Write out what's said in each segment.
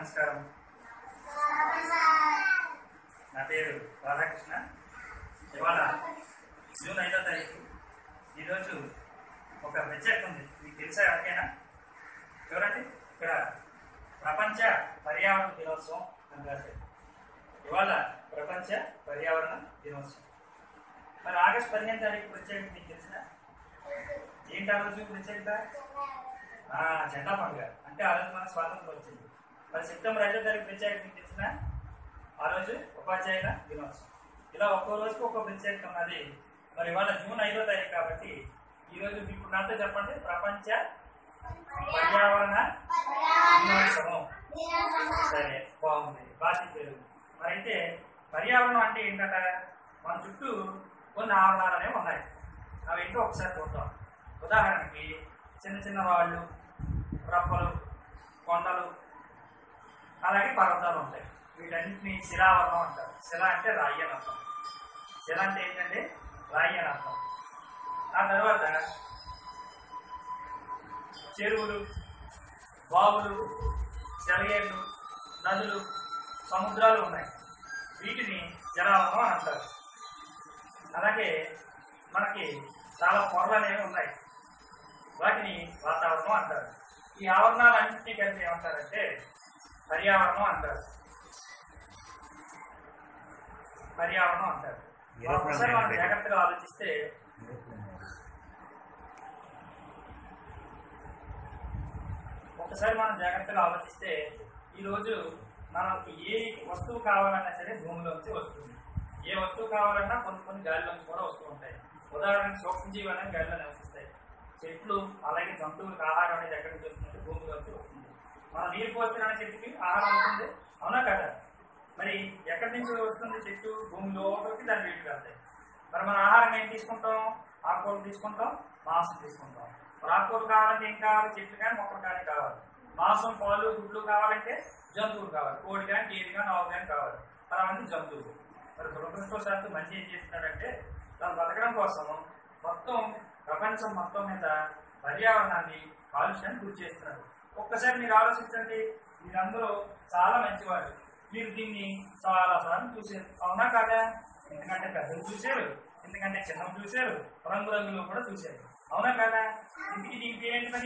నమస్కారం నా పేరు రాధాకృష్ణ ఇవాళ జూన్ ఐదో తారీఖు ఈరోజు ఒక ప్రత్యేకత ఉంది మీకు తెలుసా ఎవరికైనా చూడండి ఇక్కడ ప్రపంచ పర్యావరణ దినోత్సవం అని రాశారు ఇవాళ ప్రపంచ పర్యావరణ దినోత్సవం మరి ఆగస్ట్ పదిహేను తారీఖు ప్రత్యేకత మీకు తెలిసిన ఏంటి ఆ రోజు ప్రత్యేకత ఆ, జెండా పండుగ అంటే ఆ రోజు మనకు స్వాతంత్రం వచ్చింది మరి సెప్టెంబర్ ఐదో తారీఖు ప్రత్యేకత మీకు తెలిసిన ఆ రోజు ఉపాధ్యాయుల దినోత్సవం ఇలా ఒక్కో రోజుకి ఒక్కో ప్రత్యేకత ఉన్నది మరి ఇవాళ జూన్ ఐదో తారీఖు కాబట్టి ఈ రోజు ఇప్పుడు నాతో చెప్పండి ప్రపంచ పర్యావరణ దినోత్సవం సరే బాగుంది బాగా చెప్పారు మరి అయితే పర్యావరణం అంటే ఏంటంట మన చుట్టూ కొన్ని ఆవరణాలు అనేవి ఉన్నాయి అవి ఏంటో ఒకసారి చూద్దాం ఉదాహరణకి చిన్న చిన్న రాళ్ళు రప్పలు కొండలు అలాగే పర్వతాలు ఉంటాయి వీటన్నిటిని శిలావరణం అంటారు శిల అంటే రాయి అని అర్థం శిల అంటే ఏంటంటే రాయి అని అర్థం ఆ తర్వాత చెరువులు బావులు సెలయేళ్ళు నదులు సముద్రాలు ఉన్నాయి వీటిని జలావరణం అని అంటారు అలాగే మనకి చాలా పొరలు అనేవి ఉన్నాయి వాటిని వాతావరణం అంటారు ఈ ఆవరణాలన్నింటినీ కలిపి ఏమంటారంటే పర్యావరణం అంటారు పర్యావరణం అంటారు ఒకసారి మనం జాగ్రత్తగా ఆలోచిస్తే ఒకసారి మనం జాగ్రత్తగా ఆలోచిస్తే ఈరోజు మనకి ఏ వస్తువు కావాలన్నా సరే భూమిలోంచి వస్తుంది ఏ వస్తువు కావాలన్నా కొన్ని కొన్ని గాలిలోంచి కూడా వస్తూ ఉంటాయి ఉదాహరణకి సూక్ష్మజీవి అనేది గాలిలో నివసిస్తాయి చెట్లు అలాగే జంతువులకు ఆహారం అనేది ఎక్కడి నుంచి వస్తుంది భూమిలోంచి వస్తుంది మనం నీరు పోస్తున్న చెట్టుకి ఆహారం ఉంటుంది అవునా కదా మరి ఎక్కడి నుంచి వస్తుంది చెట్టు భూమి లోపలికి దాని వీటికి వెళ్తాయి మరి మన ఆహారం ఏం తీసుకుంటాం ఆకుకూరలు తీసుకుంటాం మాంసం తీసుకుంటాం మరి ఆకుకూరలు కావాలంటే ఏం కావాలి చెట్లు కానీ మొక్కలు కానీ కావాలి మాంసం పాలు గుడ్లు కావాలంటే జంతువులు కావాలి కోడి కానీ గేదె కానీ ఆవు కానీ కావాలి మరి అవన్నీ జంతువులు మరి దురదృష్టవశాత్తు మంచి ఏం చేస్తున్నాడంటే తను బతకడం కోసం మొత్తం ప్రపంచం మొత్తం మీద పర్యావరణాన్ని కాలుష్యాన్ని గురి చేస్తున్నారు ఒక్కసారి మీరు ఆలోచించండి మీరందరూ చాలా మంచివారు మీరు దీన్ని చాలా సార్లు చూసారు అవునా కాదా ఎందుకంటే పెద్దలు చూశారు ఎందుకంటే చిన్నలు చూశారు రంగు రంగులు కూడా చూశారు అవునా కాదా ఇంటికి దీనికి ఏంటి పని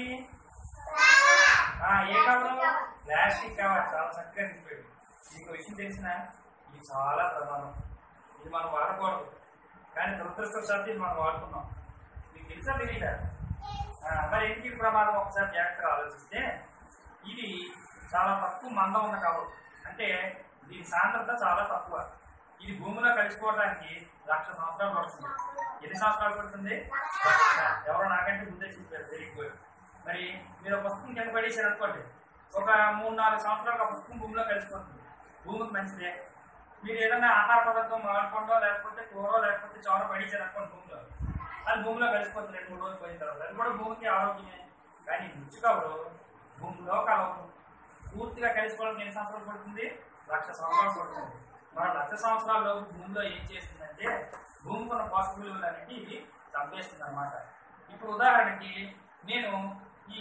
ఆ, ఏ కవర్ ప్లాస్టిక్ కవర్ చాలా చక్కగా చెప్పాడు మీకు విషయం తెలిసిన ఇది చాలా ప్రమాదం ఇది మనం వాడకూడదు కానీ దురదృష్టవశాత్తు ఇది మనం వాడుతున్నాం మీకు తెలుసా తెలీదా ఆ, మరి ఎందుకు ఇది ప్రమాదం ఒకసారి జాగ్రత్తగా ఆలోచిస్తే ఇది చాలా తక్కువ మందం ఉన్న కవర్ అంటే దీని సాంద్రత చాలా తక్కువ ఇది భూమిలో కలిసిపోవడానికి లక్ష సంవత్సరాలు పడుతుంది ఎన్ని సంవత్సరాలు పడుతుంది ఆ, ఎవరో నాకంటే ముందే చెప్పారు వెరీ గుడ్ మరి మీరు ఒక పుస్తకం కింద పడేసారు అనుకోండి ఒక మూడు నాలుగు సంవత్సరాలు ఆ పుస్తకం భూమిలో కలిసిపోతుంది భూమికి మంచిదే మీరు ఏదైనా ఆహార పదార్థం మాడుకోండో లేకపోతే కూర లేకపోతే చోర పడేసారు అనుకోండి భూమిలో అది భూమిలో కలిసిపోతుంది రెండు మూడు రోజులు పోయిన తర్వాత అది కూడా భూమికి ఆరోగ్యమే కానీ రుచి కవరు భూమిలో కలవదు పూర్తిగా కలిసిపోవడానికి ఎన్ని సంవత్సరాలు పడుతుంది లక్ష సంవత్సరాలు పడుతుంది మన లక్ష సంవత్సరాల్లో భూమిలో ఏం చేస్తుందంటే భూమికి ఉన్న పోషక విలువలు అనేవి ఇవి చంపేస్తుంది అనమాట ఇప్పుడు ఉదాహరణకి నేను ఈ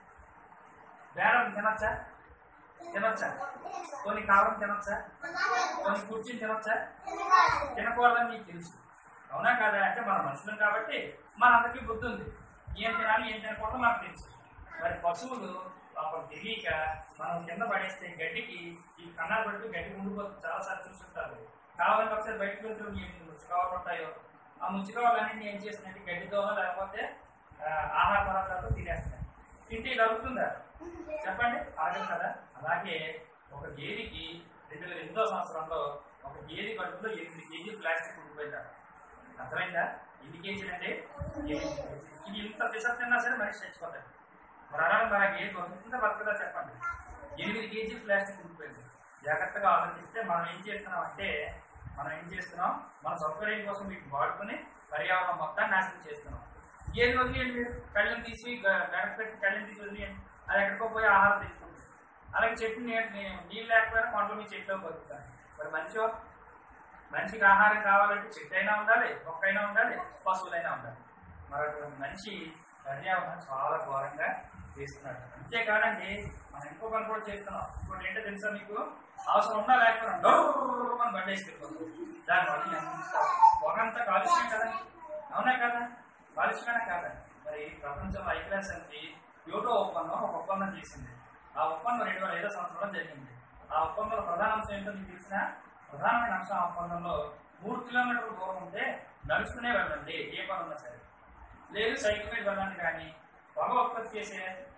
బేరం తినొచ్చా తినొచ్చా కొన్ని కారం తినొచ్చా కొన్ని కుర్చీని తినొచ్చా తినకూడదని మీకు తెలుసు అవునా కాదా అంటే మన మనుషులం కాబట్టి మనందరికీ బుద్ధి ఉంది ఏం తినాలి ఏం తినకూడదు మనకు తెలుసు మరి పశువులు అప్పుడు తెలియక మనం కింద పడేస్తే గడ్డికి ఈ కన్నాలు పెట్టి గడ్డి ఉండిపోతుంది చాలా సార్లు చూస్తుంటారు కావాలంటే ఒకసారి బయటకు వెళ్తే ఎన్ని ముచ్చుకవర్లు ఉంటాయో ఆ ముచ్చుకవర్లన్నీ ఏం చేస్తున్నాయి గడ్డితో లేకపోతే ఆ, ఆహార పదార్థాలతో తినేస్తున్నాయి తింటే ఇది అరుగుతుందా చెప్పండి అరగదు కదా అలాగే ఒక గేదెకి రెండు వేల ఎనిమిదో సంవత్సరంలో ఒక గేదె కడుపులో ఎనిమిది కేజీలు ప్లాస్టిక్ ఉండిపోయిందా అర్థమైందా ఎన్ని కేజీలు అంటే ఎనిమిది కేజీలు. ఇది ఇంత పిసర్ తిన్నా సరే మనిషి చచ్చిపోతాడు మరి అలాగే మన గేదె బతుకుతుందా బతుకుదా చెప్పండి ఎనిమిది కేజీలు ప్లాస్టిక్ ఉండిపోయింది జాగ్రత్తగా ఆలోచిస్తే మనం ఏం చేస్తున్నాం అంటే మనం ఏం చేస్తున్నాం మన సౌకర్యం కోసం వీటిని వాడుకొని పర్యావరణం మొత్తాన్ని నాశనం చేస్తున్నాం ఏది వదిలేయండి మీరు కళ్ళని తీసి గ- గడప పెట్టి కళ్ళని తీసి వదిలేయండి అది ఎక్కడికో పోయి ఆహారం తీసుకుంటుంది అలాగే చెట్టు నీ- నీ- నీళ్ళు లేకపోయినా కొండలు మీ చెట్లో బతుకుతాయి మరి మనిషి మనిషికి ఆహారం కావాలంటే చెట్టు అయినా ఉండాలి మొక్క అయినా ఉండాలి పశువులైనా ఉండాలి మరి అటువంటి మనిషి పర్యావరణం చాలా ఘోరంగా చేస్తున్నాడు అంతేకాదండి మనం ఇంకో పని కూడా చేస్తున్నాం ఇంకోటి ఏంటో తెలుసా మీకు అవసరం ఉన్నా లేకపోయినా డోర్ అని బండి వేసుకెళ్ళిపోతాం దానివల్ల ఎంత పొగంతా కాలుష్యం కదా అవునా కదా కాలుష్యమేనా కాదా మరి ప్రపంచంలో ఐక్యరాజ్య సమితి యోటో ఒప్పందం ఒక ఒప్పందం చేసింది ఆ ఒప్పందం రెండు వేల ఐదో సంవత్సరంలో జరిగింది ఆ ఒప్పందంలో ప్రధాన అంశం ఏంటో మీకు తెలిసిన ప్రధానమైన అంశం ఆ ఒప్పందంలో మూడు కిలోమీటర్ల దూరం ఉంటే నడుచుకునే వెళ్ళండి ఏ పని ఉన్నా సరే లేదు సైకిల్ మీద వెళ్ళండి కానీ పొగ ఉత్పత్తి చేసే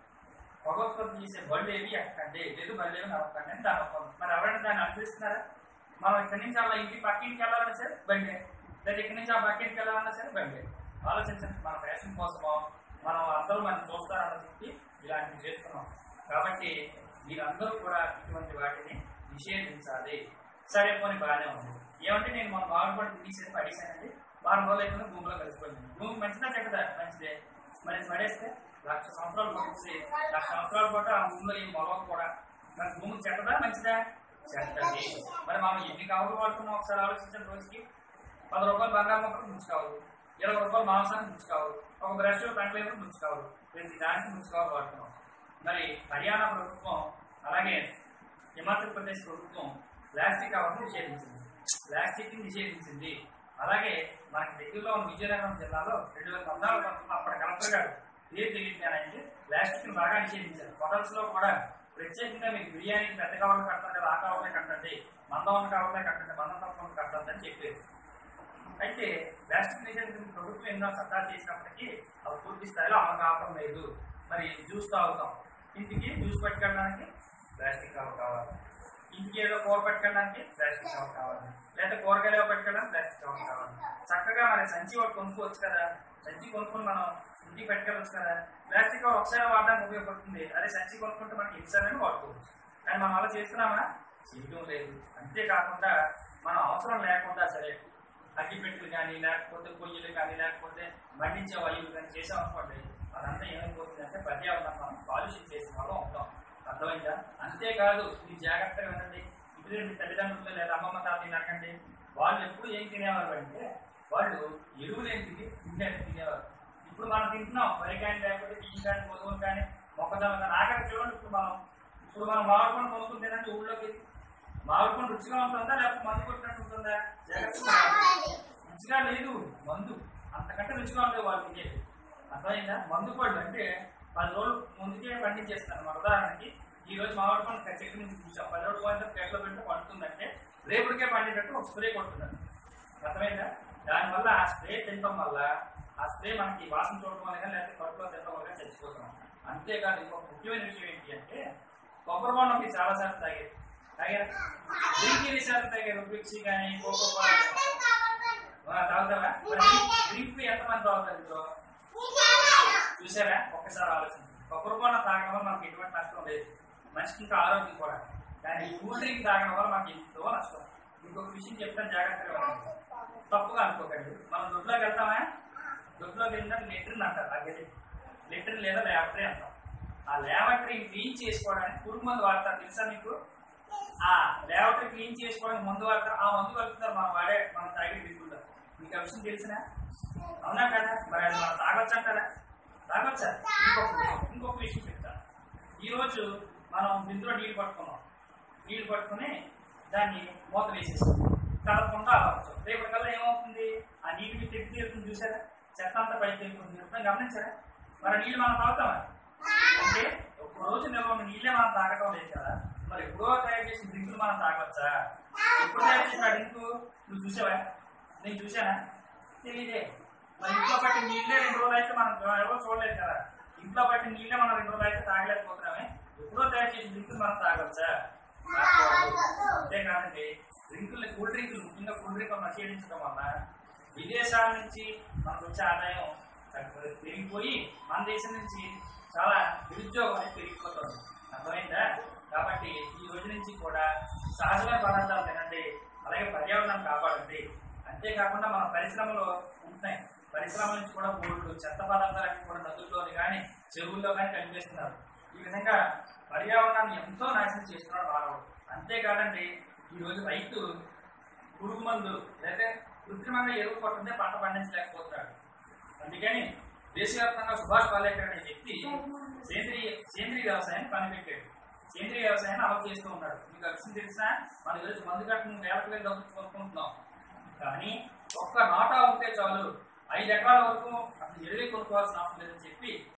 పొగ ఉత్పత్తి చేసే బళ్ళు ఏవి ఎక్కండి లేదు బళ్ళు ఏవి నడపండి అని దాని ఒప్పందం మరి ఎవరైనా దాన్ని అనుసరిస్తున్నారా మనం ఇక్కడి నుంచి అలా ఇంటి పక్కింటికి వెళ్ళాలన్నా సరే బండి లేదా ఇక్కడి నుంచి ఆ పక్కింటికి వెళ్ళాలన్నా సరే బండి ఆలోచించండి మన ఫ్యాషన్ కోసమో మనం అందరూ మనం చూస్తారని చెప్పి ఇలాంటివి చేస్తున్నాం కాబట్టి మీరందరూ కూడా ఇటువంటి వాటిని నిషేధించాలి సరే పోనీ బాగానే ఉంది ఏమంటే నేను మన బాగుపడి తీసేది పడేసానండి వారం రోజులు అయిపోయినా భూమిలో కలిసిపోయింది భూమి మంచిదా చెడ్డదా మంచిదే మరి పడేస్తే లక్ష సంవత్సరాలు పడుతుంది లక్ష సంవత్సరాల పాటు ఆ భూమిలో ఏం మొలవ కూడా మరి భూమి చెడ్డదా మంచిదా చెడ్డది మరి మనం ఎన్ని కవర్లు వాడుతున్నాం ఒకసారి ఆలోచించండి రోజుకి పది రూపాయలు బంగారం మొక్కలు ముంచుకోవాలి ఇరవై రూపాయలు మాంసానికి ముంచుకోవాలి ఒక బ్రష్ పెంటలేదు ముంచుకోవాలి ప్రతి దానికి ముంచుకోవాలి వాడుతున్నాం మరి హర్యానా ప్రభుత్వం అలాగే హిమాచల్ ప్రదేశ్ ప్రభుత్వం ప్లాస్టిక్ కవర్ను నిషేధించింది ప్లాస్టిక్ నిషేధించింది అలాగే మనకి దగ్గరలో ఉన్న విజయనగరం జిల్లాలో రెండు వేల పద్నాలుగు పంతొమ్మిది అప్పటి కలెక్టర్ గారు పేరు తెలియజేయాలంటే ప్లాస్టిక్ ని బాగా నిషేధించారు హోటల్స్ లో కూడా ప్రత్యేకంగా మీకు బిర్యానీ పెద్ద కవర్లు కట్టండి కదా ఆ కవర్లే కట్టండి మందం ఉన్న కవర్లే కట్టండి మందం తక్కువ కట్టండి అని చెప్పారు అయితే ప్లాస్టిక్ నిషేధం ప్రభుత్వం ఎన్నో చట్టాలు చేసినప్పటికీ అవి పూర్తి స్థాయిలో అమలు కావడం లేదు మరి జ్యూస్ తాగుతాం ఇంటికి జ్యూస్ పట్టుకెళ్ళడానికి ప్లాస్టిక్ కవర్ కావాలి ఇంటికి ఏదో కూర పట్టుకెళ్ళడానికి ప్లాస్టిక్ కవర్ కావాలి లేదా కూరగాయలు పట్టుకెళ్ళడానికి ప్లాస్టిక్ కవర్ కావాలి చక్కగా మరి సంచి ఒకటి కొనుక్కోవచ్చు కదా సంచి కొనుక్కొని మనం ఇంటికి పెట్టుకెళ్ళవచ్చు కదా ప్లాస్టిక్ కవర్ ఒకసారి వాడడానికి ఉపయోగపడుతుంది అదే సంచి కొనుక్కుంటే మనకి ఎన్నిసార్లు వాడుకోవచ్చు కానీ మనం అలా చేస్తున్నామా చేయడం లేదు అంతేకాకుండా మనం అవసరం లేకుండా సరే అగ్గిపెట్టెలు కానీ లేకపోతే పొయ్యిలు కానీ లేకపోతే మండించే వాయువులు కానీ చేసాం అనుకోండి అదంతా ఏమైపోతుందంటే పర్యావరణం మనం కాలుష్యం చేసిన వాళ్ళం ఉంటాం అర్థమైందా అంతేకాదు మీరు జాగ్రత్తగా వినండి ఇప్పుడు మీ తల్లిదండ్రులు లేదా అమ్మమ్మ తాతయ్య అడగండి వాళ్ళు ఎప్పుడు ఏం తినేవారు అంటే వాళ్ళు ఎరువులు ఏం తిని తిండి తినేవారు ఇప్పుడు మనం తింటున్నాం వరి కానీ లేకపోతే బియ్యం కానీ గోధుమలు కానీ మొక్కజొన్న కానీ ఆఖరి చూడండి ఇప్పుడు మనం ఇప్పుడు మనం మామిడి పండు కొనుక్కుని తినండి ఊళ్ళోకి మామిడి పండు రుచిగా ఉంటుందా లేకపోతే మందు కొట్టినట్టు ఉంటుందా జాగ్రత్తగా రుచిగా లేదు మందు అంతకంటే రుచిగా ఉంటుంది వాళ్ళు తినేది అర్థమైందా మందు పళ్ళు అంటే పది రోజులు ముందుకే పండించేస్తాను మన ఉదాహరణకి ఈ రోజు మామిడి పండు చెట్టు నుంచి చూసాం పది రోజులు పోయిన చెట్లో పెడితే పండుతుందంటే రేపటికే పండేటట్టు ఒక స్ప్రే కొడుతున్నారు అర్థమైందా దానివల్ల ఆ స్ప్రే తినడం వల్ల ఆ స్ప్రే మనకి వాసన చూడటం వల్ల కానీ లేకపోతే కడుపులో తినడం వల్ల కానీ చచ్చిపోతున్నాం అంతేకాదు ఇంకొక ముఖ్యమైన విషయం ఏంటి అంటే కొబ్బరి బొండంకి చాలా సార్లు తాగారు తాగారు డ్రింక్ ఎన్ని సార్లు తాగారు మిక్సీ కానీ కోకో తాగుతారా డ్రింక్ ఎంతమంది తాగుతారు ఇంట్లో చూసారా ఒక్కసారి ఆలోచించండి కొబ్బరి బొండం తాగడం వల్ల మనకి ఎటువంటి నష్టం లేదు మనిషికి ఇంకా ఆరోగ్యం కూడా కానీ కూల్ డ్రింక్ తాగడం వల్ల మనకి ఎంతో నష్టం ఇంకొక విషయం చెప్తాను జాగ్రత్తగా వినండి. తప్పుగా అనుకోకండి మనం దొడ్లోకి వెళ్తామా దొడ్లోకి వెళ్ళినట్టు లెట్రిన్ అంటారు ఆ గది లెట్రిన్ లేదా ల్యాబటరీ అంటాం ఆ ల్యాబటరీ క్లీన్ చేసుకోవడానికి పురుగు మందు వాడతారు తెలుసా మీకు ఆ ల్యాబటరీ క్లీన్ చేసుకోవడానికి మందు వాడతారు ఆ మందు కలుపుతారు మనం వాడే మనం తాగే డ్రింకుల్లో మీకు ఆ విషయం తెలిసినా అవునా కదా మరి అది మనం తాగొచ్చు అంటారా తాగొచ్చా ఇంకొక ఇంకొక విషయం చెప్తాను ఈరోజు మనం బిందులో నీళ్ళు పట్టుకున్నాం నీళ్ళు పట్టుకుని దాన్ని మూత వేసేస్తాం కలపకుండా అవ్వచ్చు రేపటి కల్లా ఏమవుతుంది ఆ నీటి మీద తెప్పి తీరుతుంది చూసారా చెత్త అంతా పైకి వెళ్ళిపోతుంది ఎప్పుడైనా గమనించారా మరి ఆ నీళ్ళు మనం తాగుతామా అంటే ఒక రోజు నిల్వ ఉన్న నీళ్ళే మనం తాగటం లేదు కదా మరి ఎప్పుడో తయారు చేసిన డ్రింకులు మనం తాగొచ్చా ఎప్పుడు తయారు చేసిన డ్రింక్ నువ్వు చూసావా నేను చూసానా తెలియదే మరి ఇంట్లో పట్టిన నీళ్ళే రెండు రోజులు అయితే మనం ఎవరో చూడలేదు కదా ఇంట్లో పట్టిన నీళ్ళే మనం రెండు రోజులు అయితే తాగలేకపోతున్నామే ఎప్పుడో తయారు చేసిన డ్రింకులు మనం తాగొచ్చా తాగకూడదు. అంతేకాదండి డ్రింకులు కూల్ డ్రింకులు ముఖ్యంగా కూల్ డ్రింకులు నిషేధించడం వల్ల విదేశాల నుంచి మనకు వచ్చే ఆదాయం తగ్గు- పెరిగిపోయి మన దేశం నుంచి చాలా నిరుద్యోగం అనేది పెరిగిపోతుంది అర్థమైందా కాబట్టి ఈ రోజు నుంచి కూడా సహజమైన పదార్థాలు తినండి అలాగే పర్యావరణం కాపాడండి అంతేకాకుండా మన పరిశ్రమలు ఉంటున్నాయి పరిశ్రమల నుంచి కూడా బోర్డు చెత్త పదార్థాలన్నీ కూడా నదుల్లోని కానీ చెరువుల్లో కానీ కనిపిస్తున్నారు ఈ విధంగా పర్యావరణాన్ని ఎంతో నాశనం చేస్తున్నాడు మానవుడు అంతేకాదండి ఈ రోజు రైతు పురుగు మందు లేదా కృత్రిమంగా ఎరువు కొట్టుంటే పంట పండించలేకపోతున్నాడు అందుకని దేశవ్యాప్తంగా సుభాష్ పాలేకర్ అనే వ్యక్తి సేంద్రియ సేంద్రియ వ్యవసాయం కనిపెట్టాడు సేంద్రియ వ్యవసాయాన్ని అమలు చేస్తూ ఉన్నాడు మీకు ఆ విషయం తెలుసా మన గురించి మందు కట్టిన వేలకు వేలు డబ్బులు కొనుక్కుంటున్నాం కానీ ఒక్క నాటా ఉంటే చాలు ఐదు ఎకరాల వరకు అసలు ఎరువే కొనుక్కోవాల్సిన అవసరం లేదని చెప్పి